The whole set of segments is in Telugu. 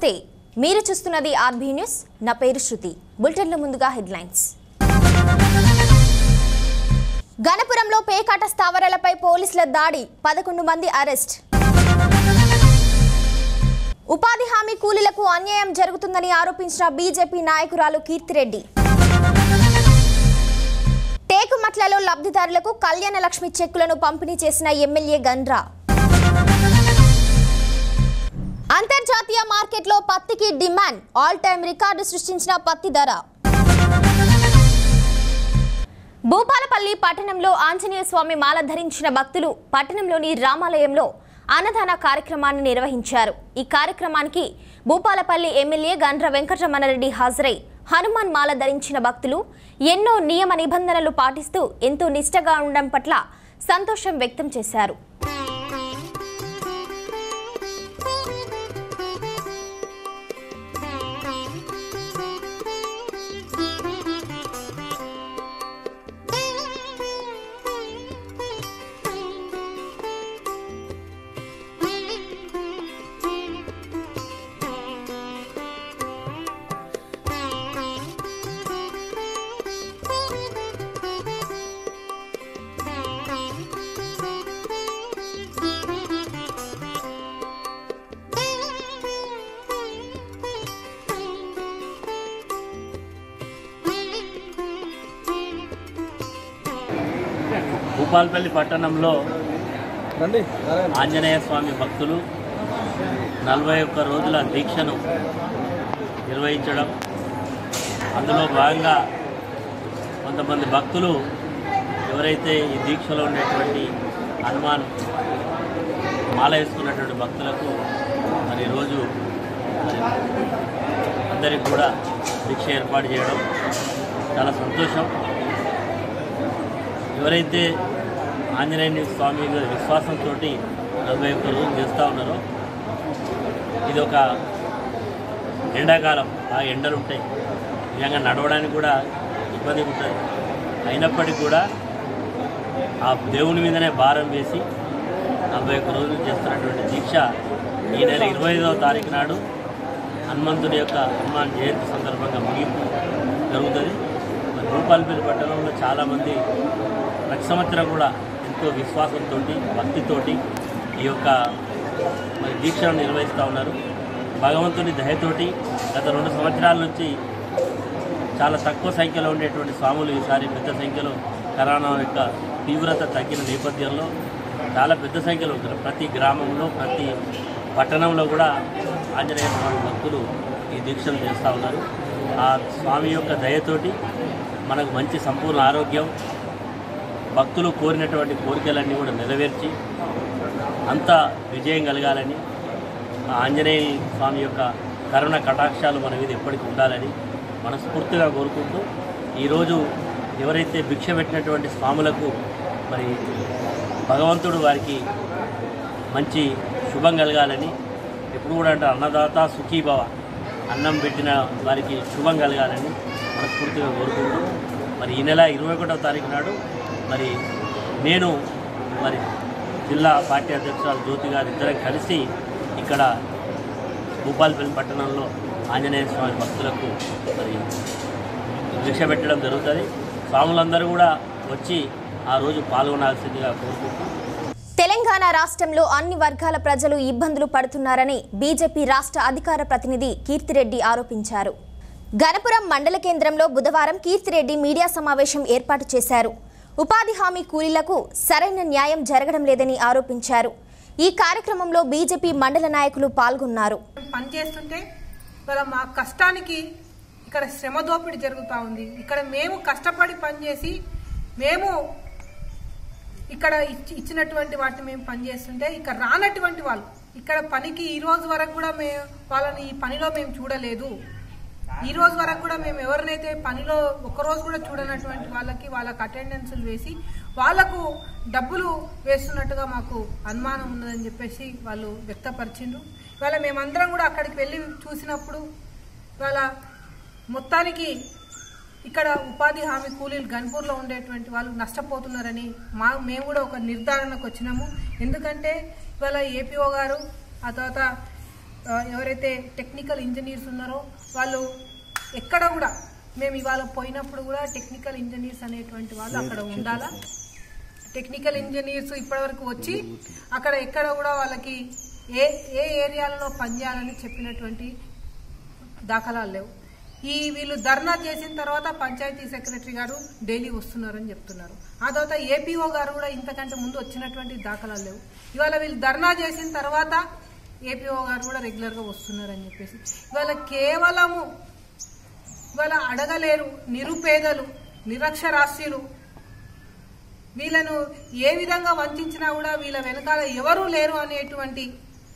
నమస్తే మీరు చూస్తున్నది ఆర్బీ న్యూస్ నా పేరు శృతి బులెటిన్ల ముందుగా హెడ్లైన్స్ గణపురంలో పేకాట స్థావరాలపై పోలీసుల దాడి పదకొండు మంది అరెస్ట్ ఉపాధి హామీ కూలీలకు అన్యాయం జరుగుతుందని ఆరోపించిన బీజేపీ నాయకురాలు కీర్తిరెడ్డి టేకుమట్లలో లబ్ధిదారులకు కళ్యాణ లక్ష్మి చెక్కులను పంపిణీ చేసిన ఎమ్మెల్యే గండ్రా అంతర్జాతీయ మార్కెట్లో పత్తికి డిమాండ్ ఆల్ టైమ్ రికార్డు సృష్టించిన పత్తి ధర భూపాలపల్లి పట్టణంలో ఆంజనేయ స్వామి మాల ధరించిన భక్తులు పట్టణంలోని రామాలయంలో అన్నదాన కార్యక్రమాన్ని నిర్వహించారు ఈ కార్యక్రమానికి భూపాలపల్లి ఎమ్మెల్యే గండ్ర వెంకటరమణారెడ్డి హాజరై హనుమాన్ మాల ధరించిన భక్తులు ఎన్నో నియమ నిబంధనలు పాటిస్తూ ఎంతో నిష్టగా ఉండడం పట్ల సంతోషం వ్యక్తం చేశారు భూపాల్పల్లి పట్టణంలో రండి ఆంజనేయ స్వామి భక్తులు నలభై ఒక్క రోజుల దీక్షను నిర్వహించడం అందులో భాగంగా కొంతమంది భక్తులు ఎవరైతే ఈ దీక్షలో ఉండేటువంటి హనుమాన్ మాల వేసుకున్నటువంటి భక్తులకు మరి ఈరోజు మరి అందరికి కూడా దీక్ష ఏర్పాటు చేయడం చాలా సంతోషం ఎవరైతే ఆంజనేయ స్వామి మీద విశ్వాసంతో నలభై ఒక్క రోజులు చేస్తూ ఉన్నారో ఇది ఒక ఎండాకాలం బాగా ఎండలు ఉంటాయి నిజంగా నడవడానికి కూడా ఇబ్బంది ఉంటుంది అయినప్పటికీ కూడా ఆ దేవుని మీదనే భారం వేసి నలభై ఒక్క రోజులు చేస్తున్నటువంటి దీక్ష ఈ నెల ఇరవై ఐదవ తారీఖు నాడు హనుమంతుడి యొక్క హనుమాన్ జయంతి సందర్భంగా ముగింపు జరుగుతుంది మరి భూపాలపల్లి పట్టణంలో చాలామంది ప్రతి సంవత్సరం కూడా ఎంతో విశ్వాసంతో భక్తితోటి ఈ యొక్క మరి దీక్షను నిర్వహిస్తూ ఉన్నారు భగవంతుని దయతోటి గత రెండు సంవత్సరాల నుంచి చాలా తక్కువ సంఖ్యలో ఉండేటువంటి స్వాములు ఈసారి పెద్ద సంఖ్యలో కరోనా యొక్క తీవ్రత తగ్గిన నేపథ్యంలో చాలా పెద్ద సంఖ్యలో ఉంటారు ప్రతి గ్రామంలో ప్రతి పట్టణంలో కూడా ఆంజనేయ స్వామి భక్తులు ఈ దీక్షలు చేస్తూ ఉన్నారు ఆ స్వామి యొక్క దయతోటి మనకు మంచి సంపూర్ణ ఆరోగ్యం భక్తులు కోరినటువంటి కోరికలన్నీ కూడా నెరవేర్చి అంతా విజయం కలగాలని ఆ ఆంజనేయ స్వామి యొక్క కరుణ కటాక్షాలు మన మీద ఎప్పటికీ ఉండాలని మనస్ఫూర్తిగా కోరుకుంటూ ఈరోజు ఎవరైతే భిక్ష పెట్టినటువంటి స్వాములకు మరి భగవంతుడు వారికి మంచి శుభం కలగాలని ఎప్పుడు కూడా అంటే అన్నదాత సుఖీభవ అన్నం పెట్టిన వారికి శుభం కలగాలని మనస్ఫూర్తిగా కోరుకుంటూ మరి ఈ నెల ఇరవై ఒకటో తారీఖు నాడు మరి నేను మరి జిల్లా పార్టీ అధ్యక్షురాలు జ్యోతి గారు ఇద్దరం కలిసి ఇక్కడ భూపాలపల్లి పట్టణంలో ఆంజనేయ స్వామి భక్తులకు మరి దీక్ష పెట్టడం జరుగుతుంది స్వాములందరూ కూడా వచ్చి ఆ రోజు పాల్గొనాల్సిందిగా కోరుకుంటూ తెలంగాణ రాష్ట్రంలో అన్ని వర్గాల ప్రజలు ఇబ్బందులు పడుతున్నారని బీజేపీ రాష్ట్ర అధికార ప్రతినిధి కీర్తిరెడ్డి ఆరోపించారు గణపురం మండల కేంద్రంలో బుధవారం కీర్తిరెడ్డి మీడియా సమావేశం ఏర్పాటు చేశారు ఉపాధి హామీ కూలీలకు సరైన న్యాయం జరగడం లేదని ఆరోపించారు ఈ కార్యక్రమంలో బీజేపీ మండల నాయకులు పాల్గొన్నారు పని చేస్తుంటే ఇవాళ మా కష్టానికి ఇక్కడ శ్రమ దోపిడీ జరుగుతూ ఉంది ఇక్కడ మేము కష్టపడి పనిచేసి మేము ఇక్కడ ఇచ్చి- ఇచ్చినటువంటి వాటిని మేము పనిచేస్తుంటే ఇక్కడ రానటువంటి వాళ్ళు ఇక్కడ పనికి ఈ రోజు వరకు కూడా మేము వాళ్ళని ఈ పనిలో మేము చూడలేదు ఈ రోజు వరకు కూడా మేము ఎవరినైతే పనిలో ఒక్కరోజు కూడా చూడనటువంటి వాళ్ళకి వాళ్ళకి అటెండెన్స్లు వేసి వాళ్ళకు డబ్బులు వేస్తున్నట్టుగా మాకు అనుమానం ఉన్నదని చెప్పేసి వాళ్ళు వ్యక్తపరిచిండ్రు ఇవాళ మేమందరం కూడా అక్కడికి వెళ్ళి చూసినప్పుడు ఇవాళ మొత్తానికి ఇక్కడ ఉపాధి హామీ కూలీలు గన్పూర్లో ఉండేటువంటి వాళ్ళు నష్టపోతున్నారని మా మేము కూడా ఒక నిర్ధారణకు వచ్చినాము ఎందుకంటే ఇవాళ ఏపీఓ గారు ఆ తర్వాత ఆ, ఎవరైతే టెక్నికల్ ఇంజనీర్స్ ఉన్నారో వాళ్ళు ఎక్కడ కూడా మేము ఇవాళ పోయినప్పుడు కూడా టెక్నికల్ ఇంజనీర్స్ అనేటువంటి వాళ్ళు అక్కడ ఉండాలా టెక్నికల్ ఇంజనీర్స్ ఇప్పటివరకు వచ్చి అక్కడ ఎక్కడ కూడా వాళ్ళకి ఏ ఏ ఏరియాలలో పనిచేయాలని చెప్పినటువంటి దాఖలాలు లేవు ఈ వీళ్ళు ధర్నా చేసిన తర్వాత పంచాయతీ సెక్రటరీ గారు డైలీ వస్తున్నారని చెప్తున్నారు ఆ తర్వాత ఏపీఓ గారు కూడా ఇంతకంటే ముందు వచ్చినటువంటి దాఖలాలు లేవు ఇవాళ వీళ్ళు ధర్నా చేసిన తర్వాత ఏపీఓ గారు కూడా రెగ్యులర్గా వస్తున్నారని చెప్పేసి ఇవాళ కేవలము ఇవాళ అడగలేరు నిరుపేదలు నిరక్షరాస్యులు వీళ్ళను ఏ విధంగా వంచినా కూడా వీళ్ళ వెనకాల ఎవరూ లేరు అనేటువంటి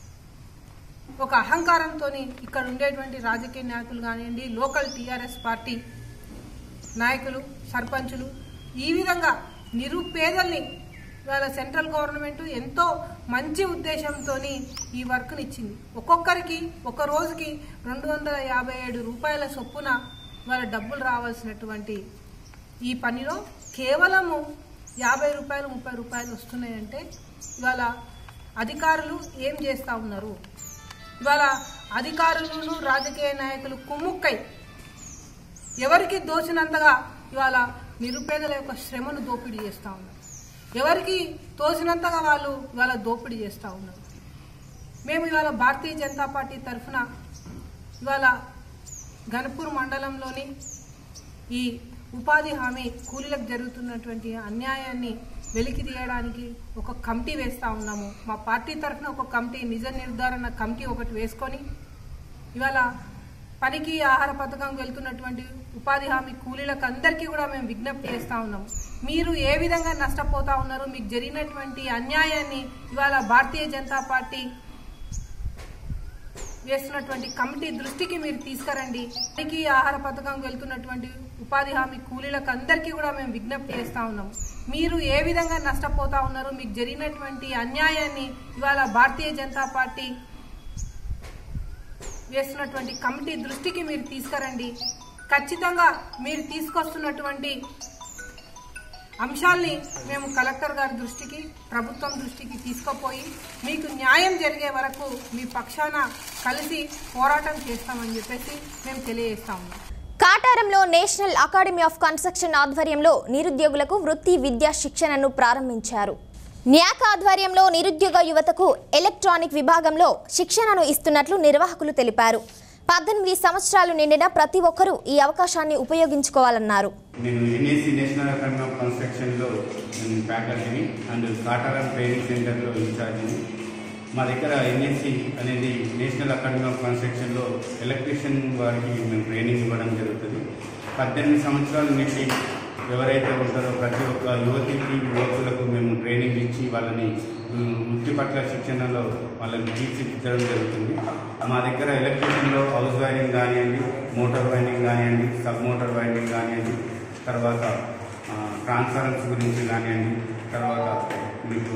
ఒక అహంకారంతో ఇక్కడ ఉండేటువంటి రాజకీయ నాయకులు కానివ్వండి లోకల్ టీఆర్ఎస్ పార్టీ నాయకులు సర్పంచులు ఈ విధంగా నిరుపేదల్ని ఇవాళ సెంట్రల్ గవర్నమెంట్ ఎంతో మంచి ఉద్దేశంతో ఈ వర్క్ని ఇచ్చింది ఒక్కొక్కరికి ఒక రోజుకి రెండు వందల యాభై ఏడు రూపాయల చొప్పున ఇవాళ డబ్బులు రావాల్సినటువంటి ఈ పనిలో కేవలము యాభై రూపాయలు ముప్పై రూపాయలు వస్తున్నాయంటే ఇవాళ అధికారులు ఏం చేస్తా ఉన్నారు ఇవాళ అధికారులను రాజకీయ నాయకులు కుమ్ముక్కై ఎవరికి దోచినంతగా ఇవాళ నిరుపేదల యొక్క శ్రమను దోపిడీ చేస్తూ ఉన్నారు ఎవరికి తోచినంతగా వాళ్ళు ఇవాళ దోపిడీ చేస్తూ ఉన్నారు మేము ఇవాళ భారతీయ జనతా పార్టీ తరఫున ఇవాళ గణపూర్ మండలంలోని ఈ ఉపాధి హామీ కూలీలకు జరుగుతున్నటువంటి అన్యాయాన్ని వెలికి తీయడానికి ఒక కమిటీ వేస్తా ఉన్నాము మా పార్టీ తరఫున ఒక కమిటీ నిజ నిర్ధారణ కమిటీ ఒకటి వేసుకొని ఇవాళ పనికి ఆహార పథకం వెళ్తున్నటువంటి ఉపాధి హామీ కూలీలకు అందరికీ కూడా మేము విజ్ఞప్తి చేస్తా ఉన్నాము మీరు ఏ విధంగా నష్టపోతా ఉన్నారు మీకు జరిగినటువంటి అన్యాయాన్ని ఇవాళ భారతీయ జనతా పార్టీ వేస్తున్నటువంటి కమిటీ దృష్టికి మీరు తీసుకురండి పనికి ఆహార పథకం వెళ్తున్నటువంటి ఉపాధి హామీ కూలీలకు అందరికీ కూడా మేము విజ్ఞప్తి చేస్తా ఉన్నాం మీరు ఏ విధంగా నష్టపోతా ఉన్నారు మీకు జరిగినటువంటి అన్యాయాన్ని ఇవాళ భారతీయ జనతా పార్టీ వేస్తున్నటువంటి కమిటీ దృష్టికి మీరు తీసుకురండి ఖచ్చితంగా మీరు తీసుకొస్తున్నటువంటి అంశాల్ని మేము కలెక్టర్ గారి దృష్టికి ప్రభుత్వం దృష్టికి తీసుకుపోయి మీకు న్యాయం జరిగే వరకు మీ పక్షాన కలిసి పోరాటం చేస్తామని చెప్పేసి మేము తెలియజేస్తా ఉన్నాం కాటారంలో నేషనల్ అకాడమీ ఆఫ్ కన్స్ట్రక్షన్ ఆధ్వర్యంలో నిరుద్యోగులకు వృత్తి విద్యా శిక్షణను ప్రారంభించారు న్యాక్ ఆధ్వర్యంలో నిరుద్యోగ యువతకు ఎలక్ట్రానిక్ విభాగంలో శిక్షణను ఇస్తున్నట్లు నిర్వాహకులు తెలిపారు పద్దెనిమిది సంవత్సరాలు నిండిన ప్రతి ఒక్కరూ ఈ అవకాశాన్ని ఉపయోగించుకోవాలన్నారు నేను ఎన్ఏసి నేషనల్ అకాడమీ ఆఫ్ కన్స్ట్రక్షన్లో నేను ఫ్యాకల్టీని అండ్ కాటారం ట్రైనింగ్ సెంటర్లో ఇన్ఛార్జిని మా దగ్గర ఎన్ఏసి అనేది నేషనల్ అకాడమీ ఆఫ్ కన్స్ట్రక్షన్లో ఎలక్ట్రీషియన్ వారికి మేము ట్రైనింగ్ ఇవ్వడం జరుగుతుంది పద్దెనిమిది సంవత్సరాల నుండి ఎవరైతే ఉంటారో ప్రతి ఒక్క యువతికి యువకులకు మేము ట్రైనింగ్ ఇచ్చి వాళ్ళని ఉమ్, వృత్తి పట్ల శిక్షణలో వాళ్ళని తీర్చిదిద్దడం జరుగుతుంది మా దగ్గర ఎలక్ట్రీషియన్లో హౌస్ వైరింగ్ కానివ్వండి మోటార్ వైండింగ్ కానివ్వండి సబ్ మోటార్ వైండింగ్ కానివ్వండి తర్వాత ట్రాన్స్ఫరెన్స్ గురించి కానివ్వండి తర్వాత మీకు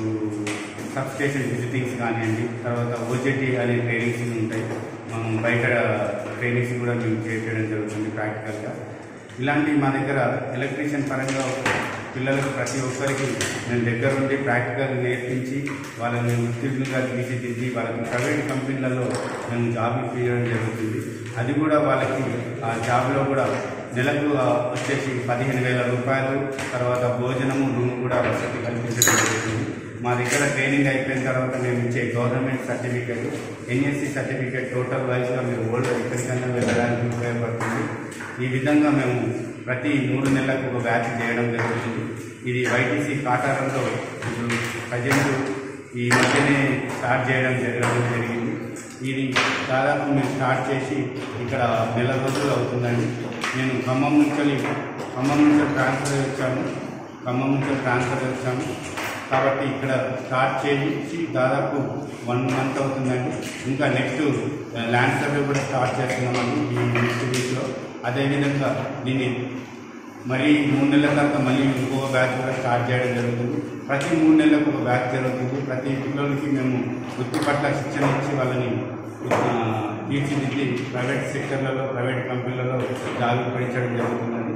సబ్ స్టేషన్ విజిటింగ్స్ కానివ్వండి తర్వాత ఓజెటి అనే ట్రైనింగ్స్ ఉంటాయి మనం బయట ట్రైనింగ్స్ కూడా మేము చేయడం జరుగుతుంది ప్రాక్టికల్గా ఇలాంటి మా దగ్గర ఎలక్ట్రీషియన్ పరంగా పిల్లలకు ప్రతి ఒక్కరికి నేను దగ్గర ఉండి ప్రాక్టికల్ నేర్పించి వాళ్ళని ఉత్తీర్ణులుగా తీర్చిదిద్ది వాళ్ళకి ప్రైవేట్ కంపెనీలలో మేము జాబ్ ఇప్పించడం జరుగుతుంది అది కూడా వాళ్ళకి ఆ జాబ్లో కూడా నెలకు ఆ, వచ్చేసి పదిహేను వేల రూపాయలు తర్వాత భోజనము రూమ్ కూడా వసతి కల్పించడం జరుగుతుంది మా దగ్గర ట్రైనింగ్ అయిపోయిన తర్వాత మేము ఇచ్చే government certificate NSC certificate total వైజ్గా మీరు ఓల్డ్ ఎక్కడికైనా వెళ్ళడానికి ఉపయోగపడుతుంది ఈ విధంగా మేము ప్రతి మూడు నెలలకు ఒక బ్యాచ్ చేయడం జరుగుతుంది ఇది వైటీసీ కాటారంలో ఇప్పుడు ప్రజెంట్ ఈ మధ్యనే స్టార్ట్ చేయడం జరగడం జరిగింది ఇది దాదాపు మేము స్టార్ట్ చేసి ఇక్కడ నెల రోజులు అవుతుందండి నేను ఖమ్మం నుంచి ఖమ్మం నుంచి ట్రాన్స్ఫర్ వచ్చాము ఖమ్మం నుంచి ట్రాన్స్ఫర్ వచ్చాము కాబట్టి ఇక్కడ స్టార్ట్ చేసి దాదాపు వన్ మంత్ అవుతుందండి ఇంకా నెక్స్ట్ ల్యాండ్ సర్వే కూడా స్టార్ట్ చేస్తున్నామండి ఈ నెక్స్ట్ వీక్లో అదేవిధంగా దీన్ని మరి మూడు నెలల తర్వాత మళ్ళీ ఇంకొక బ్యాచ్ కూడా స్టార్ట్ చేయడం జరుగుతుంది ప్రతి మూడు నెలలకు ఒక బ్యాచ్ జరుగుతుంది ప్రతి పిల్లలకి మేము వృత్తి పట్ల శిక్షణ ఇచ్చి వాళ్ళని ఆ, తీర్చిదిద్ది ప్రైవేట్ సెక్టర్లలో ప్రైవేట్ కంపెనీలలో జాబ్ ఇప్పించడం జరుగుతుందండి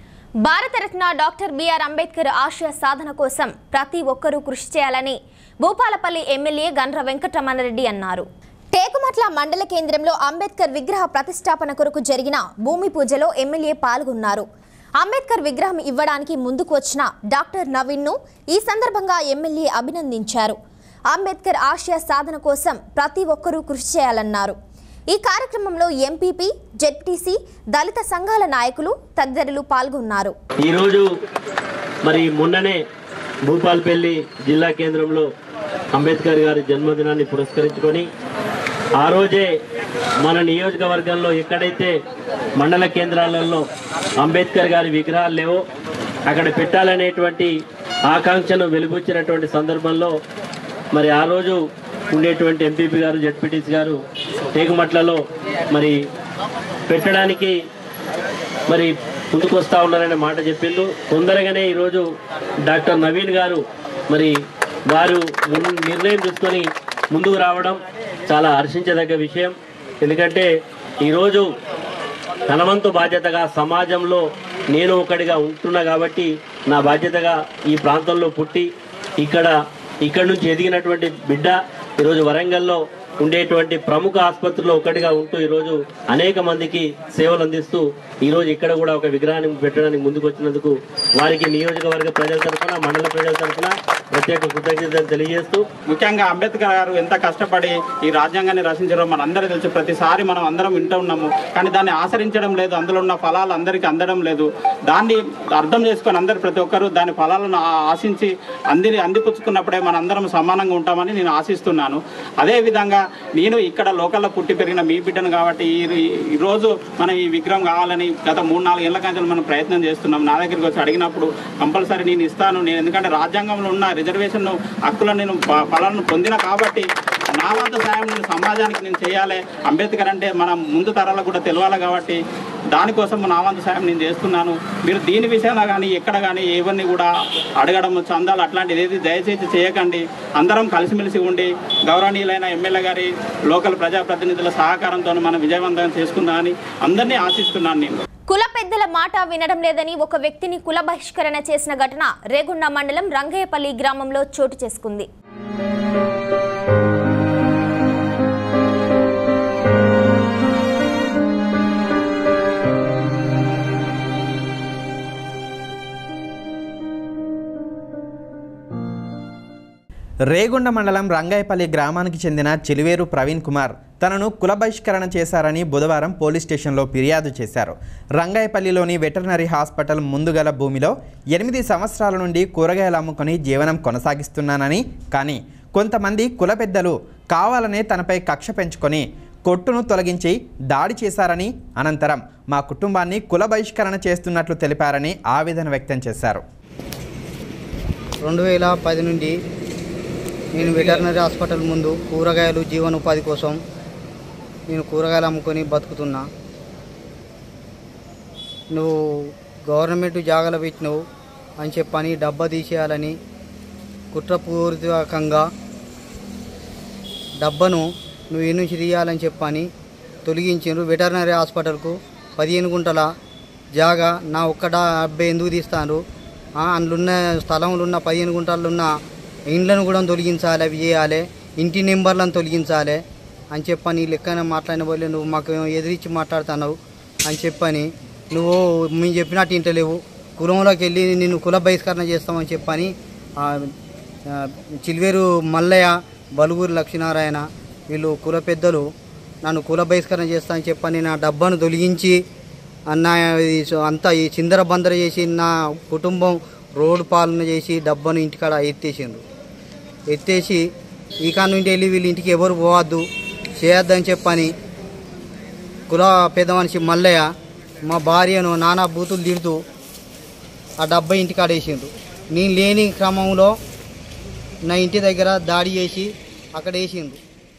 భారతరత్న డాక్టర్ బిఆర్ అంబేద్కర్ ఆశయ సాధన కోసం ప్రతి ఒక్కరూ కృషి చేయాలని భూపాలపల్లి ఎమ్మెల్యే గండ్ర వెంకటరమణారెడ్డి అన్నారు టేకుమట్ల మండల కేంద్రంలో అంబేద్కర్ విగ్రహ ప్రతిష్టాపన కొరకు జరిగిన భూమి పూజలో ఎమ్మెల్యే పాల్గొన్నారు అంబేద్కర్ విగ్రహం ఇవ్వడానికి ముందుకు వచ్చిన డాక్టర్ నవీన్ను ఈ సందర్భంగా ఎమ్మెల్యే అభినందించారు అంబేద్కర్ ఆశయ సాధన కోసం ప్రతి ఒక్కరూ కృషి చేయాలన్నారు ఈ కార్యక్రమంలో ఎంపీపీ జెడ్పీసీ దళిత సంఘాల నాయకులు తదితరులు పాల్గొన్నారు ఈరోజు మరి మొన్ననే భూపాల్పల్లి జిల్లా కేంద్రంలో అంబేద్కర్ గారి జన్మదినాన్ని పురస్కరించుకొని ఆ రోజే మన నియోజకవర్గంలో ఎక్కడైతే మండల కేంద్రాలలో అంబేద్కర్ గారి విగ్రహాలు లేవో అక్కడ పెట్టాలనేటువంటి ఆకాంక్షను వెలుబుచ్చినటువంటి సందర్భంలో మరి ఆ రోజు ఉండేటువంటి ఎంపీపీ గారు జడ్పీటీసీ గారు టేకుమట్లలో మరి పెట్టడానికి మరి ముందుకు వస్తా ఉన్నారనే మాట చెప్పిండు తొందరగానే ఈరోజు డాక్టర్ నవీన్ గారు మరి వారు మున్- నిర్ణయం తీసుకొని ముందుకు రావడం చాలా హర్షించదగ్గ విషయం ఎందుకంటే ఈరోజు తనవంతు బాధ్యతగా సమాజంలో నేను ఒకటిగా ఉంటున్నా కాబట్టి నా బాధ్యతగా ఈ ప్రాంతంలో పుట్టి ఇక్కడ ఇక్కడ నుంచి ఎదిగినటువంటి బిడ్డ ఈరోజు వరంగల్లో ఉండేటువంటి ప్రముఖ ఆసుపత్రిలో ఒకటిగా ఉంటూ ఈరోజు అనేక మందికి సేవలు అందిస్తూ ఈరోజు ఇక్కడ కూడా ఒక విగ్రహాన్ని పెట్టడానికి ముందుకు వచ్చినందుకు వారికి నియోజకవర్గ ప్రజల తరఫున మండల ప్రజల తరఫున ప్రత్యేక కృతజ్ఞతలు తెలియజేస్తూ ముఖ్యంగా అంబేద్కర్ గారు ఎంత కష్టపడి ఈ రాజ్యాంగాన్ని రచించారో మనందరూ తెలుసు ప్రతిసారి మనం అందరం వింటూ ఉన్నాము కానీ దాన్ని ఆచరించడం లేదు అందులో ఉన్న ఫలాలు అందరికీ అందడం లేదు దాన్ని అర్థం చేసుకొని అందరు ప్రతి ఒక్కరూ దాని ఫలాలను ఆ- ఆశించి అంది అందిపుచ్చుకున్నప్పుడే మన అందరం సమానంగా ఉంటామని నేను ఆశిస్తున్నాను అదే విధంగా నేను ఇక్కడ లోకల్లో పుట్టి పెరిగిన మీ బిడ్డను కాబట్టి ఈ ఈ రోజు మనం ఈ విగ్రహం కావాలని గత మూడు నాలుగు ఏళ్ల కాంచెలు మనం ప్రయత్నం చేస్తున్నాం నా దగ్గరికి వచ్చి అడిగినప్పుడు కంపల్సరీ నేను ఇస్తాను నేను ఎందుకంటే రాజ్యాంగంలో ఉన్న రిజర్వేషన్ హక్కులను నేను ఫ- ఫలాలను పొందిన కాబట్టి నా వంతు సాయం నేను సమాజానికి నేను చేయాలి అంబేద్కర్ అంటే మన ముందు తరాలకు కూడా తెలియాలి కాబట్టి దానికోసం నా వంతు సాయం నేను చేస్తున్నాను మీరు దీని విషయంలో కానీ ఎక్కడ కానీ ఎవరిని కూడా అడగడం చందాలు అట్లాంటిది ఏది దయచేసి చేయకండి అందరం కలిసిమెలిసి ఉండి గౌరవనీయులైన ఎమ్మెల్యే గారి లోకల్ ప్రజాప్రతినిధుల సహకారంతో మనం విజయవంతం చేసుకుందామని అందరినీ ఆశిస్తున్నాను నేను కుల పెద్దల మాట వినడం లేదని ఒక వ్యక్తిని కుల బహిష్కరణ చేసిన ఘటన రేగుండ మండలం రంగయ్యపల్లి గ్రామంలో చోటు చేసుకుంది రేగొండ మండలం రంగాయపల్లి గ్రామానికి చెందిన చిలివేరు ప్రవీణ్ కుమార్ తనను కుల బహిష్కరణ చేశారని బుధవారం పోలీస్ స్టేషన్లో ఫిర్యాదు చేశారు రంగాయపల్లిలోని వెటర్నరీ హాస్పిటల్ ముందుగల భూమిలో ఎనిమిది సంవత్సరాల నుండి కూరగాయలు అమ్ముకొని జీవనం కొనసాగిస్తున్నానని కానీ కొంతమంది కుల పెద్దలు కావాలనే తనపై కక్ష పెంచుకొని కొట్టును తొలగించి దాడి చేశారని అనంతరం మా కుటుంబాన్ని కుల బహిష్కరణ చేస్తున్నట్లు తెలిపారని ఆవేదన వ్యక్తం చేశారు రెండు వేల పది నుండి నేను వెటర్నరీ హాస్పిటల్ ముందు కూరగాయలు జీవనోపాధి కోసం నేను కూరగాయలు అమ్ముకొని బతుకుతున్నా నువ్వు గవర్నమెంట్ జాగాలో పెట్టినవు అని చెప్పని డబ్బా తీసేయాలని కుట్రపూరితంగా డబ్బను నువ్వు ఈ నుంచి తీయాలని చెప్పని తొలగించారు వెటర్నరీ హాస్పిటల్కు పదిహేను గుంటల జాగా నా ఒక్క డబ్బే ఎందుకు తీస్తాను అందులో స్థలంలో ఉన్న పదిహేను గుంటల్లో ఉన్న ఇండ్లను కూడా తొలగించాలి అవి చేయాలి ఇంటి నెంబర్లను తొలగించాలి అని చెప్పని లెక్కన మాట్లాడిన వాళ్ళు నువ్వు మాకు ఎదిరించి మాట్లాడుతున్నావు అని చెప్పని నువ్వు మేము చెప్పినట్టు ఇంటలేవు కులంలోకి వెళ్ళి నిన్ను కుల బహిష్కరణ చేస్తామని చెప్పని ఆ, ఆ, చిల్వేరు మల్లయ్య బలుగురు లక్ష్మీనారాయణ వీళ్ళు కుల పెద్దలు నన్ను కుల బహిష్కరణ చేస్తా అని చెప్పని నా డబ్బాను తొలగించి అన్న ఇది సో- అంతా ఈ చిందర బందర చేసి నా కుటుంబం రోడ్డు పాలన చేసి డబ్బాను ఇంటికాడ ఎత్తేసిండ్రు ఎత్తేసి ఈ కాడ నుండి వెళ్ళి వీళ్ళ ఇంటికి ఎవరు పోవద్దు చేయొద్దని చెప్పని కుల పెద్ద మనిషి మల్లయ్య మా భార్యను నానా బూతులు తిడుతూ ఆ డబ్బా ఇంటికాడ వేసిండ్రు నేను లేని క్రమంలో నా ఇంటి దగ్గర దాడి చేసి అక్కడ వేసిండ్రు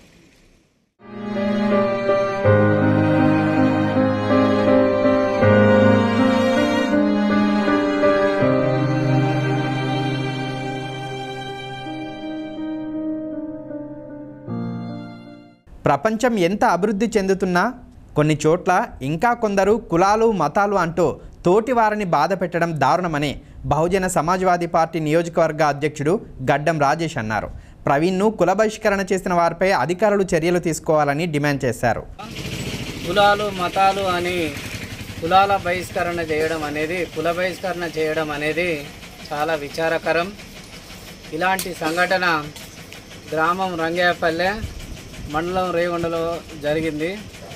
ప్రపంచం ఎంత అభివృద్ధి చెందుతున్నా కొన్ని చోట్ల ఇంకా కొందరు కులాలు మతాలు అంటూ తోటి వారిని బాధ పెట్టడం దారుణమని బహుజన సమాజ్వాదీ పార్టీ నియోజకవర్గ అధ్యక్షుడు గడ్డం రాజేష్ అన్నారు ప్రవీణ్ను కుల బహిష్కరణ చేసిన వారిపై అధికారులు చర్యలు తీసుకోవాలని డిమాండ్ చేశారు కులాలు మతాలు అని కులాల బహిష్కరణ చేయడం అనేది కుల బహిష్కరణ చేయడం అనేది చాలా విచారకరం ఇలాంటి సంఘటన గ్రామం రంగేపల్లె మండలం రేగొండలో జరిగింది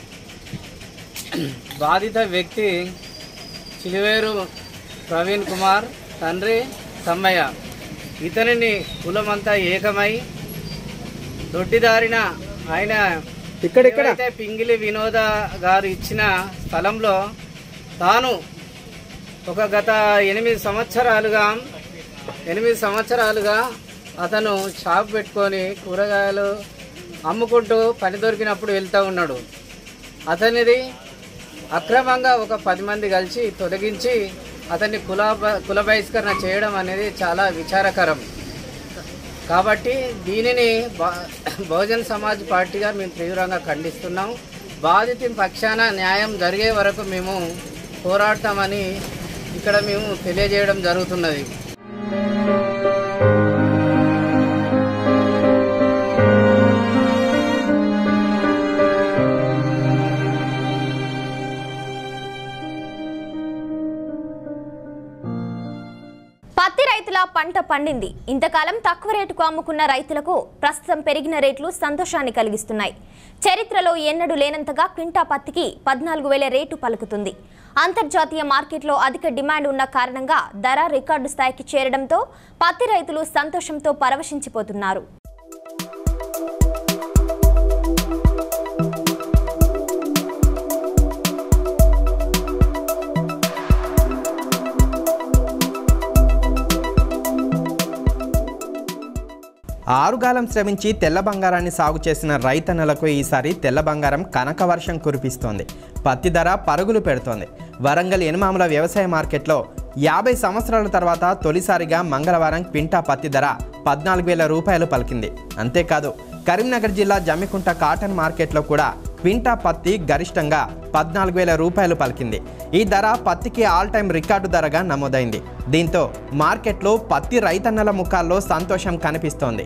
బాధిత వ్యక్తి చిలివేరు ప్రవీణ్ కుమార్ తండ్రి సమ్మయ్య ఇతనిని కులమంతా ఏకమై దొడ్డిదారిన ఆయన ఏవైతే పింగిలి వినోద గారు ఇచ్చిన స్థలంలో తాను ఒక గత ఎనిమిది సంవత్సరాలుగా ఎనిమిది సంవత్సరాలుగా అతను షాప్ పెట్టుకొని కూరగాయలు అమ్ముకుంటూ పని దొరికినప్పుడు వెళ్తూ ఉన్నాడు అతనిది అక్రమంగా ఒక పది మంది కలిసి తొలగించి అతన్ని కుల కుల బహిష్కరణ చేయడం అనేది చాలా విచారకరం కాబట్టి దీనిని బా- బహుజన్ సమాజ్ పార్టీగా మేము తీవ్రంగా ఖండిస్తున్నాం బాధితుని పక్షాన న్యాయం జరిగే వరకు మేము పోరాడతామని ఇక్కడ మేము తెలియజేయడం జరుగుతున్నది పత్తి రైతుల పంట పండింది ఇంతకాలం తక్కువ రేటుకు అమ్ముకున్న రైతులకు ప్రస్తుతం పెరిగిన రేట్లు సంతోషాన్ని కలిగిస్తున్నాయి చరిత్రలో ఎన్నడూ లేనంతగా క్వింటా పత్తికి పద్నాలుగు వేల రేటు పలుకుతుంది అంతర్జాతీయ మార్కెట్లో అధిక డిమాండ్ ఉన్న కారణంగా ధర రికార్డు స్థాయికి చేరడంతో పత్తి రైతులు సంతోషంతో పరవశించిపోతున్నారు ఆరుగాలం శ్రమించి తెల్ల బంగారాన్ని సాగు చేసిన రైతన్నలకు ఈసారి తెల్ల బంగారం కనక వర్షం కురిపిస్తోంది పత్తి ధర పరుగులు పెడుతోంది వరంగల్ ఎనుమాముల వ్యవసాయ మార్కెట్లో యాభై సంవత్సరాల తర్వాత తొలిసారిగా మంగళవారం క్వింటా పత్తి ధర పద్నాలుగు వేల రూపాయలు పలికింది అంతేకాదు కరీంనగర్ జిల్లా జమ్మికుంట కాటన్ మార్కెట్లో కూడా క్వింటా పత్తి గరిష్టంగా పద్నాలుగు వేల రూపాయలు పలికింది ఈ ధర పత్తికి ఆల్ టైం రికార్డు ధరగా నమోదైంది దీంతో మార్కెట్లో పత్తి రైతన్నల ముఖాల్లో సంతోషం కనిపిస్తోంది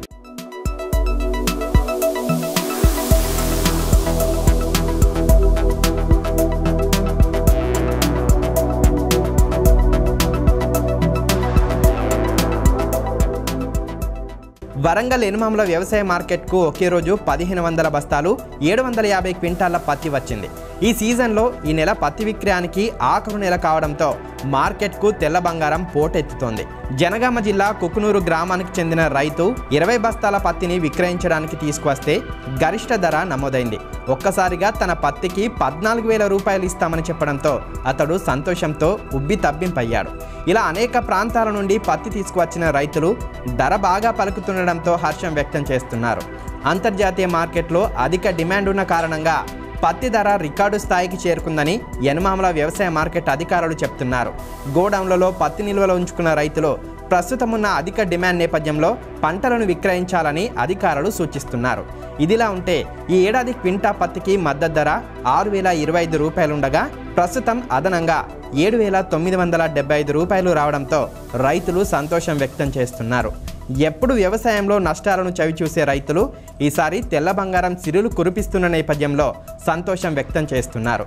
వరంగల్ ఎనుమాముల వ్యవసాయ మార్కెట్కు ఒకే రోజు పదిహేను వందల బస్తాలు ఏడు వందల యాభై క్వింటాల పత్తి వచ్చింది ఈ సీజన్లో ఈ నెల పత్తి విక్రయానికి ఆఖరు నెల కావడంతో మార్కెట్కు తెల్ల బంగారం పోటెత్తుతోంది జనగామ జిల్లా కుకునూరు గ్రామానికి చెందిన రైతు ఇరవై బస్తాల పత్తిని విక్రయించడానికి తీసుకువస్తే గరిష్ట ధర నమోదైంది ఒక్కసారిగా తన పత్తికి పద్నాలుగు వేల రూపాయలు ఇస్తామని చెప్పడంతో అతడు సంతోషంతో ఉబ్బి తబ్బింపయ్యాడు ఇలా అనేక ప్రాంతాల నుండి పత్తి తీసుకువచ్చిన రైతులు ధర బాగా పలుకుతుండడంతో హర్షం వ్యక్తం చేస్తున్నారు అంతర్జాతీయ మార్కెట్లో అధిక డిమాండ్ ఉన్న కారణంగా పత్తి ధర రికార్డు స్థాయికి చేరుకుందని యనమామల వ్యవసాయ మార్కెట్ అధికారులు చెప్తున్నారు గోడౌన్లలో పత్తి నిల్వలో ఉంచుకున్న రైతులు ప్రస్తుతం ఉన్న అధిక డిమాండ్ నేపథ్యంలో పంటలను విక్రయించాలని అధికారులు సూచిస్తున్నారు ఇదిలా ఉంటే ఈ ఏడాది క్వింటా పత్తికి మద్దతు ధర ఆరు వేల ఇరవై ఐదు రూపాయలుండగా ప్రస్తుతం అదనంగా ఏడు వేల తొమ్మిది వందల డెబ్బై ఐదు రూపాయలు రావడంతో రైతులు సంతోషం వ్యక్తం చేస్తున్నారు ఎప్పుడు వ్యవసాయంలో నష్టాలను చవిచూసే రైతులు ఈసారి తెల్ల బంగారం సిరులు కురిపిస్తున్న నేపథ్యంలో సంతోషం వ్యక్తం చేస్తున్నారు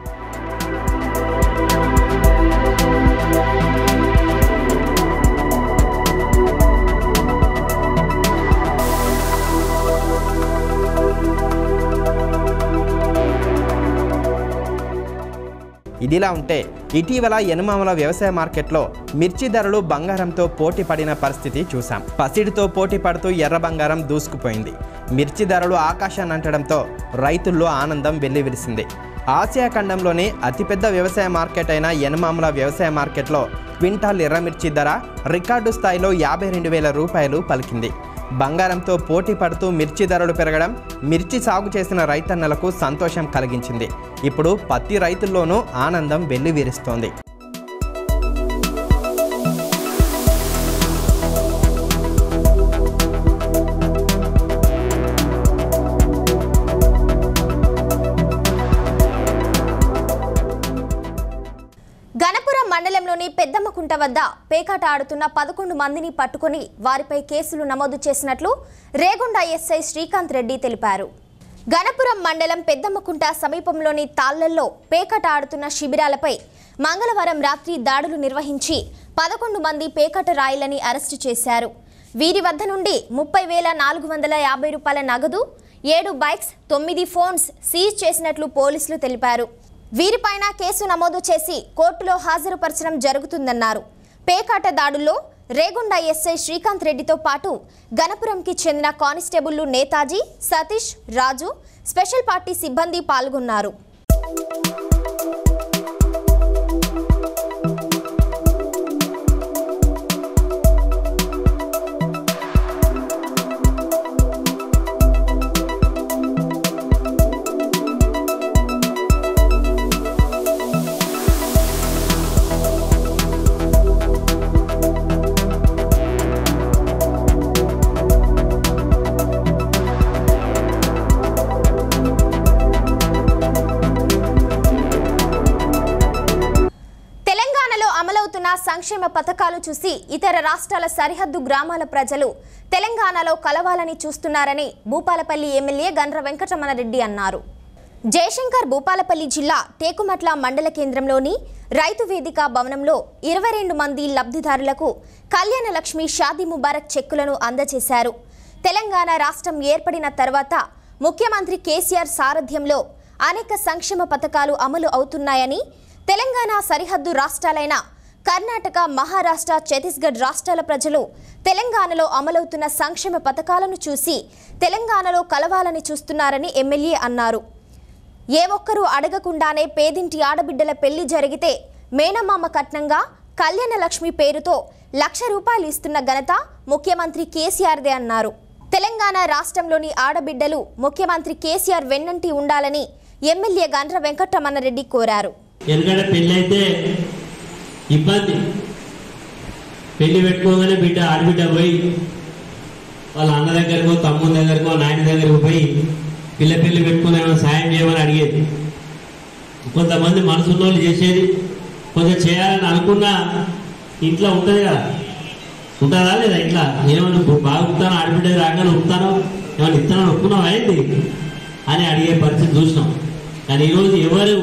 ఇదిలా ఉంటే ఇటీవల యనుమామల వ్యవసాయ మార్కెట్లో మిర్చి ధరలు బంగారంతో పోటీ పడిన పరిస్థితి చూసాం పసిడితో పోటీ పడుతూ ఎర్ర బంగారం దూసుకుపోయింది మిర్చి ధరలు ఆకాశాన్ని అంటడంతో రైతుల్లో ఆనందం వెల్లివిరిసింది ఆసియా ఖండంలోనే అతిపెద్ద వ్యవసాయ మార్కెట్ అయిన యనుమామల వ్యవసాయ మార్కెట్లో క్వింటాల్ ఎర్రమిర్చి ధర రికార్డు స్థాయిలో యాభై రెండు వేల రూపాయలు పలికింది బంగారంతో పోటీ పడుతూ మిర్చి ధరలు పెరగడం మిర్చి సాగు చేసిన రైతన్నలకు సంతోషం కలిగించింది ఇప్పుడు పత్తి రైతుల్లోనూ ఆనందం వెల్లివిరుస్తోంది గణపురం మండలంలోని పెద్దమ్మకుంట వద్ద పేకాట ఆడుతున్న పదకొండు మందిని పట్టుకుని వారిపై కేసులు నమోదు చేసినట్లు రేగొండ ఎస్ఐ శ్రీకాంత్ రెడ్డి తెలిపారు గణపురం మండలం పెద్దమ్మకుంట సమీపంలోని తాళ్లల్లో పేకాట ఆడుతున్న శిబిరాలపై మంగళవారం రాత్రి దాడులు నిర్వహించి పదకొండు మంది పేకాట రాయిలని అరెస్టు చేశారు వీరి వద్ద నుండి ముప్పై వేల నాలుగు వందల యాభై రూపాయల నగదు ఏడు బైక్స్ తొమ్మిది ఫోన్స్ సీజ్ చేసినట్లు పోలీసులు తెలిపారు వీరిపైన కేసు నమోదు చేసి కోర్టులో హాజరుపరచడం జరుగుతుందన్నారు పేకాట దాడుల్లో రేగొండ ఎస్ఐ శ్రీకాంత్ రెడ్డితో పాటు గణపురంకి చెందిన కానిస్టేబుళ్లు నేతాజీ సతీష్ రాజు స్పెషల్ పార్టీ సిబ్బంది పాల్గొన్నారు తెలంగాణలో అమలవుతున్న సంక్షేమ పథకాలు చూసి ఇతర రాష్ట్రాల సరిహద్దు గ్రామాల ప్రజలు తెలంగాణలో కలవాలని చూస్తున్నారని భూపాలపల్లి ఎమ్మెల్యే గండ్ర వెంకటరమణరెడ్డి అన్నారు జయశంకర్ భూపాలపల్లి జిల్లా టేకుమట్ల మండల కేంద్రంలోని రైతు వేదిక భవనంలో ఇరవై రెండు మంది లబ్ధిదారులకు కళ్యాణ లక్ష్మి షాదీ ముబారక్ చెక్కులను అందజేశారు తెలంగాణ రాష్ట్రం ఏర్పడిన తర్వాత ముఖ్యమంత్రి కేసీఆర్ సారథ్యంలో అనేక సంక్షేమ పథకాలు అమలు అవుతున్నాయని తెలంగాణ సరిహద్దు రాష్ట్రాలైన కర్ణాటక మహారాష్ట్ర ఛత్తీస్గఢ్ రాష్ట్రాల ప్రజలు తెలంగాణలో అమలవుతున్న సంక్షేమ పథకాలను చూసి తెలంగాణలో కలవాలని చూస్తున్నారని ఎమ్మెల్యే అన్నారు ఏ ఒక్కరూ అడగకుండానే పేదింటి ఆడబిడ్డల పెళ్లి జరిగితే మేనమామ కట్నంగా కళ్యాణ లక్ష్మి పేరుతో లక్ష రూపాయలు ఇస్తున్న ఘనత ముఖ్యమంత్రి కేసీఆర్దే అన్నారు తెలంగాణ రాష్ట్రంలోని ఆడబిడ్డలు ముఖ్యమంత్రి కేసీఆర్ వెన్నంటి ఉండాలని ఎమ్మెల్యే గండ్ర వెంకటరమణరెడ్డి కోరారు ఎందుకంటే పెళ్ళి అయితే ఇబ్బంది పెళ్లి పెట్టుకోగానే బిడ్డ ఆడబిడ్డ పోయి వాళ్ళ అన్న దగ్గరకో తమ్ముని దగ్గరకో నాయన దగ్గరకు పోయి పిల్ల పెళ్లి పెట్టుకుని ఏమైనా సాయం చేయమని అడిగేది కొంతమంది మనసున్నోళ్ళు చేసేది కొంచెం చేయాలని అనుకున్న ఇంట్లో ఉంటుంది కదా ఉంటుందా లేదా ఇట్లా ఏమన్నా బాగుంటాను ఆడబిడ్డ రాగానే ఉప్పుతాను ఏమైనా ఇస్తానని ఒప్పుకున్నావు అయింది అని అడిగే పరిస్థితి చూసినాం కానీ ఈరోజు ఎవరు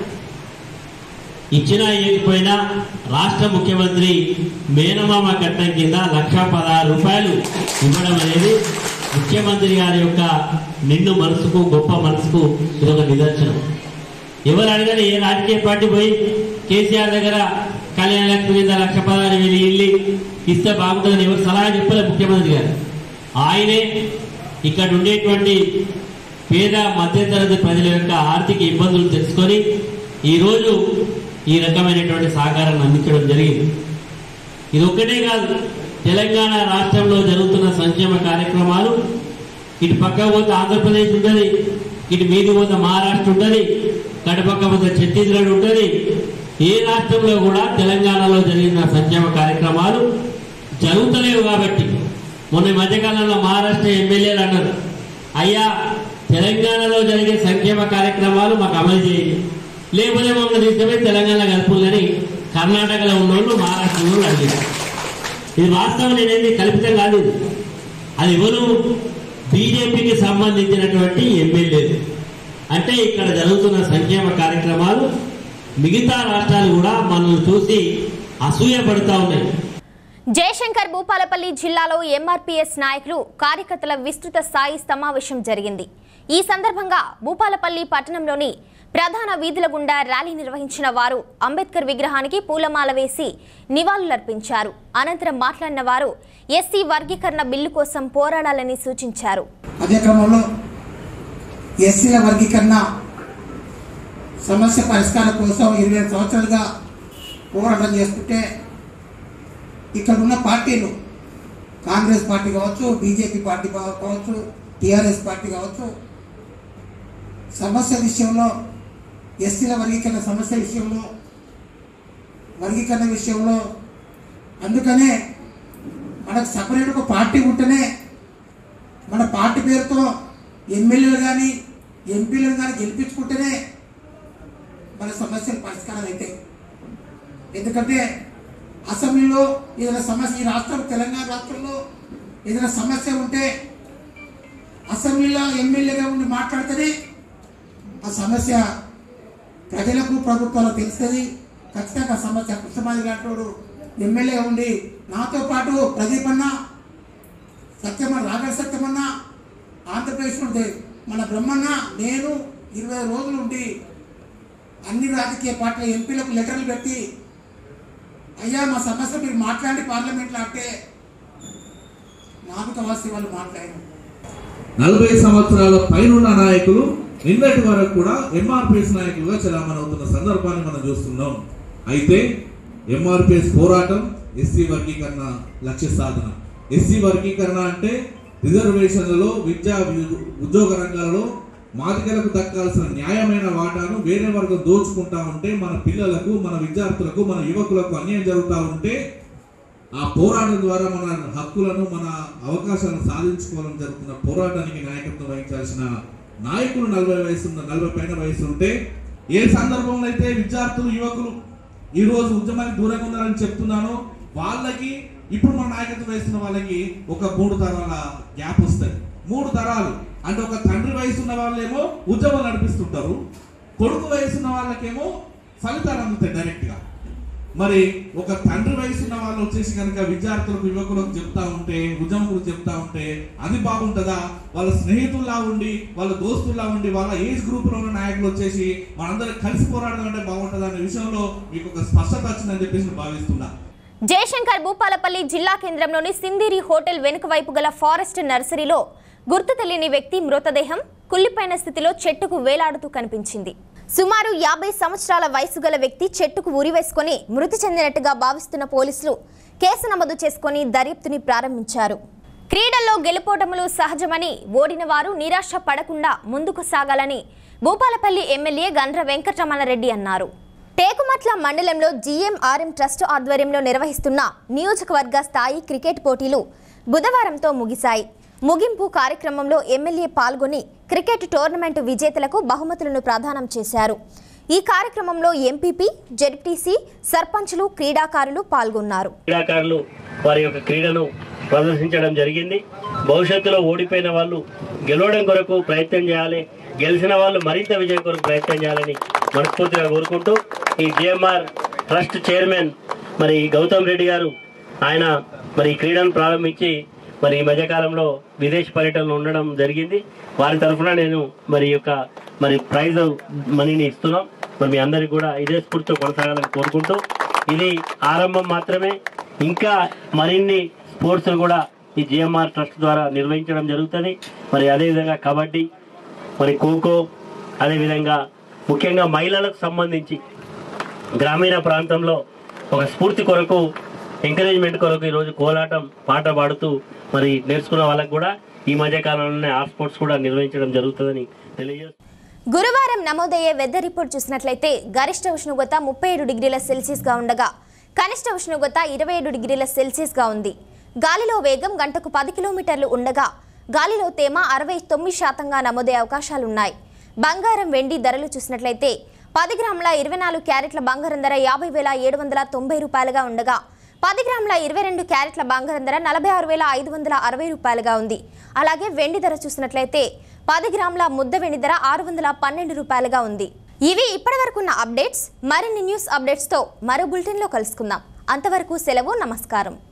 ఇచ్చినా ఇవ్వకపోయినా రాష్ట్ర ముఖ్యమంత్రి మేనమామ కట్నం కింద లక్ష పదహారు రూపాయలు ఇవ్వడం అనేది ముఖ్యమంత్రి గారి యొక్క నిండు మనసుకు గొప్ప మనసుకు ఇది ఒక నిదర్శనం ఎవరు అడగని ఏ రాజకీయ పార్టీ పోయి కేసీఆర్ దగ్గర కళ్యాణ లక్ష్మి కింద లక్ష పదహారు వేలు ఇల్లు ఇస్తే బాగుంటుందని ఎవరు సలహా చెప్పలేదు ముఖ్యమంత్రి గారు ఆయనే ఇక్కడ ఉండేటువంటి పేద మధ్యతరగతి ప్రజల యొక్క ఆర్థిక ఇబ్బందులు తెలుసుకొని ఈరోజు ఈ రకమైనటువంటి సహకారాన్ని అందించడం జరిగింది ఇది ఒక్కటే కాదు తెలంగాణ రాష్ట్రంలో జరుగుతున్న సంక్షేమ కార్యక్రమాలు ఇటు పక్క పోతే ఆంధ్రప్రదేశ్ ఉంటుంది ఇటు మీది పోతే మహారాష్ట్ర ఉంటుంది కటుపక్క పోతే ఛత్తీస్గఢ్ ఉంటుంది ఏ రాష్ట్రంలో కూడా తెలంగాణలో జరిగిన సంక్షేమ కార్యక్రమాలు జరుగుతలేవు కాబట్టి మొన్న ఈ మధ్యకాలంలో మహారాష్ట్ర ఎమ్మెల్యేలు అన్నారు అయ్యా తెలంగాణలో జరిగే సంక్షేమ కార్యక్రమాలు మాకు అమలు చేయండి లేకపోతే మమ్మల్ని తీసుకుపోయి తెలంగాణ కలుపులని కర్ణాటకలో ఉన్నోళ్ళు మహారాష్ట్రలో అడిగారు ఇది వాస్తవం నేనేది కల్పితం కాదు ఇది. అది ఎవరు బీజేపీకి సంబంధించినటువంటి ఎమ్మెల్యేలు అంటే ఇక్కడ జరుగుతున్న సంక్షేమ కార్యక్రమాలు మిగతా రాష్ట్రాలు కూడా మనల్ని చూసి అసూయపడుతూ ఉన్నాయి జయశంకర్ భూపాలపల్లి జిల్లాలో ఎంఆర్పీఎస్ నాయకులు కార్యకర్తల విస్తృత స్థాయి సమావేశం జరిగింది ఈ సందర్భంగా భూపాలపల్లి పట్టణంలోని ప్రధాన వీధుల గుండా ర్యాలీ నిర్వహించిన వారు అంబేద్కర్ విగ్రహానికి పూలమాల వేసి నివాళులర్పించారు అనంతరం మాట్లాడిన వారు ఎస్సీ వర్గీకరణ బిల్లు కోసం పోరాడాలని సూచించారు అదే క్రమంలో ఎస్సీల వర్గీకరణ సమస్య పరిష్కారం కోసం ఇరవై ఐదు సంవత్సరాలుగా పోరాటం చేస్తుంటే ఇక్కడ ఉన్న పార్టీలు కాంగ్రెస్ పార్టీ కావచ్చు బీజేపీ పార్టీ కావ- కావచ్చు టీఆర్ఎస్ పార్టీ కావచ్చు సమస్య విషయంలో ఎస్సీల వర్గీకరణ సమస్య విషయంలో వర్గీకరణ విషయంలో అందుకనే మనకు సపరేట్ ఒక పార్టీ ఉంటేనే మన పార్టీ పేరుతో ఎమ్మెల్యేలు కానీ ఎంపీలను కానీ గెలిపించుకుంటేనే మన సమస్యలు పరిష్కారం అవుతాయి ఎందుకంటే అసెంబ్లీలో ఏదైనా సమస్య ఈ రాష్ట్రం తెలంగాణ రాష్ట్రంలో ఏదైనా సమస్య ఉంటే అసెంబ్లీలో ఎమ్మెల్యేగా ఉండి మాట్లాడితేనే ఆ సమస్య ప్రజలకు ప్రభుత్వాలకు తెలుస్తుంది ఖచ్చితంగా ఆ సమస్య కృష్ణమాది లాంటి ఎమ్మెల్యే ఉండి నాతో పాటు ప్రదీప్ అన్న సత్యమన్న రాగడ సత్యమన్న ఆంధ్రప్రదేశ్ నుండి మన బ్రహ్మన్న నేను ఇరవై రోజులు ఉండి అన్ని రాజకీయ పార్టీల ఎంపీలకు లెటర్లు పెట్టి అయ్యా మా సమస్య మీరు మాట్లాడి పార్లమెంట్లో అంటే నామికవాసి వాళ్ళు మాట్లాడారు నలభై సంవత్సరాల పైనున్న నాయకులు నిన్నటి వరకు కూడా ఎంఆర్పిఎస్ నాయకులుగా చలామణి అవుతున్న సందర్భాన్ని మనం చూస్తున్నాం అయితే ఎంఆర్పిఎస్ పోరాటం ఎస్సీ వర్గీకరణ లక్ష్య సాధన ఎస్సీ వర్గీకరణ అంటే రిజర్వేషన్లలో విద్యా వి- ఉద్యోగ రంగాలలో మాదికలకు దక్కాల్సిన న్యాయమైన వాటాను వేరే వర్గం దోచుకుంటా ఉంటే మన పిల్లలకు మన విద్యార్థులకు మన యువకులకు అన్యాయం జరుగుతూ ఉంటే ఆ పోరాటం ద్వారా మన హక్కులను మన అవకాశాలను సాధించుకోవాలని జరుగుతున్న పోరాటానికి నాయకత్వం వహించాల్సిన నాయకులు నలభై వయసు ఉన్న నలభై పైన వయసు ఉంటే ఏ సందర్భంలో అయితే విద్యార్థులు యువకులు ఈ రోజు ఉద్యమానికి దూరంగా ఉన్నారని చెప్తున్నానో వాళ్ళకి ఇప్పుడు మన నాయకత్వం వహిస్తున్న వాళ్ళకి ఒక మూడు తరాల గ్యాప్ వస్తుంది మూడు తరాలు అంటే ఒక తండ్రి వయసు ఉన్న వాళ్ళేమో ఉద్యమం నడిపిస్తుంటారు కొడుకు వయసు ఉన్న వాళ్ళకేమో ఫలితాలు అందుతాయి డైరెక్ట్ గా మరి ఒక తండ్రి వయసు ఉన్న వాళ్ళు వచ్చేసి కనుక విద్యార్థులకు యువకులకు చెప్తా ఉంటే ఉద్యమకులు చెప్తా ఉంటే అది బాగుంటుందా వాళ్ళ స్నేహితుల్లా ఉండి వాళ్ళ దోస్తుల్లా ఉండి వాళ్ళ ఏజ్ గ్రూప్ లో ఉన్న నాయకులు వచ్చేసి మనందరం కలిసి పోరాడడం అంటే బాగుంటుందా అనే విషయంలో మీకు ఒక స్పష్టత వచ్చిందని చెప్పేసి నేను భావిస్తున్నా జయశంకర్ భూపాలపల్లి జిల్లా కేంద్రంలోని సిందిరి హోటల్ వెనుక వైపు గల ఫారెస్ట్ నర్సరీలో గుర్తు తెలియని వ్యక్తి మృతదేహం కుళ్ళిపోయిన స్థితిలో చెట్టుకు వేలాడుతూ కనిపించింది సుమారు యాభై సంవత్సరాల వయసు గల వ్యక్తి చెట్టుకు ఉరివేసుకొని మృతి చెందినట్టుగా భావిస్తున్న పోలీసులు కేసు నమోదు చేసుకొని దర్యాప్తుని ప్రారంభించారు క్రీడల్లో గెలుపోటములు సహజమని ఓడిన వారు నిరాశ పడకుండా ముందుకు సాగాలని భూపాలపల్లి ఎమ్మెల్యే గండ్ర వెంకటరమణారెడ్డి అన్నారు టేకుమట్ల మండలంలో జీఎంఆర్ఎం ట్రస్ట్ ఆధ్వర్యంలో నిర్వహిస్తున్న నియోజకవర్గ స్థాయి క్రికెట్ పోటీలు బుధవారంతో ముగిశాయి ముగింపు కార్యక్రమంలో ఎమ్మెల్యే పాల్గొని క్రికెట్ టోర్నమెంట్ విజేతలకు బహుమతులను ప్రదానం చేశారు ఈ కార్యక్రమంలో ఎంపీపీ జెడ్పీసీ సర్పంచులు క్రీడాకారులు పాల్గొన్నారు క్రీడాకారులు వారి యొక్క క్రీడను ప్రదర్శించడం జరిగింది భవిష్యత్తులో ఓడిపోయిన వాళ్ళు గెలవడం కొరకు ప్రయత్నం చేయాలి గెలిచిన వాళ్ళు మరింత విజయం కొరకు ప్రయత్నం చేయాలని మనస్ఫూర్తిగా కోరుకుంటూ ఈ జిఎంఆర్ ట్రస్ట్ చైర్మన్ మరి గౌతమ్ రెడ్డి గారు ఆయన మరి ఈ క్రీడను ప్రారంభించి మరి ఈ మధ్యకాలంలో విదేశ పర్యటనలో ఉండడం జరిగింది వారి తరఫున నేను మరి ఈ యొక్క మరి ప్రైజ్ మనీని ఇస్తున్నాం మరి మీ అందరికీ కూడా ఇదే స్ఫూర్తితో కొనసాగాలని కోరుకుంటూ ఇది ఆరంభం మాత్రమే ఇంకా మరిన్ని స్పోర్ట్స్ కూడా ఈ జిఎంఆర్ ట్రస్ట్ ద్వారా నిర్వహించడం జరుగుతుంది మరి అదేవిధంగా కబడ్డీ మరి ఖోఖో అదేవిధంగా ముఖ్యంగా మహిళలకు సంబంధించి గ్రామీణ ప్రాంతంలో ఒక స్ఫూర్తి కొరకు ఎంకరేజ్మెంట్ కొరకు ఈరోజు కోలాటం పాట పాడుతూ మరి నేర్చుకున్న వాళ్ళకు కూడా ఈ మధ్య కాలంలోనే ఆర్ట్ స్పోర్ట్స్ కూడా నిర్వహించడం జరుగుతుందని తెలియజేస్తూ గురువారం నమోదయ్యే వెదర్ రిపోర్ట్ చూసినట్లయితే గరిష్ట ఉష్ణోగ్రత ముప్పై ఏడు డిగ్రీల సెల్సియస్గా ఉండగా కనిష్ట ఉష్ణోగ్రత ఇరవై ఏడు డిగ్రీల సెల్సియస్గా ఉంది గాలిలో వేగం గంటకు పది కిలోమీటర్లు ఉండగా గాలిలో తేమ అరవై తొమ్మిది శాతంగా నమోదయ్యే అవకాశాలున్నాయి బంగారం వెండి ధరలు చూసినట్లయితే పది గ్రాముల ఇరవై నాలుగు క్యారెట్ల బంగారం ధర యాభై వేల ఏడు వందల తొంభై రూపాయలుగా ఉండగా పది గ్రాముల ఇరవై రెండు క్యారెట్ల బంగారం ధర నలభై ఆరు వేల ఐదు వందల అరవై రూపాయలుగా ఉంది అలాగే వెండి ధర చూసినట్లయితే పది గ్రాముల ముద్ద వెండి ధర ఆరు వందల పన్నెండు రూపాయలుగా ఉంది ఇవి ఇప్పటివరకు ఉన్న అప్డేట్స్ మరిన్ని న్యూస్ అప్డేట్స్తో మరో బులెటిన్లో కలుసుకుందాం అంతవరకు సెలవు నమస్కారం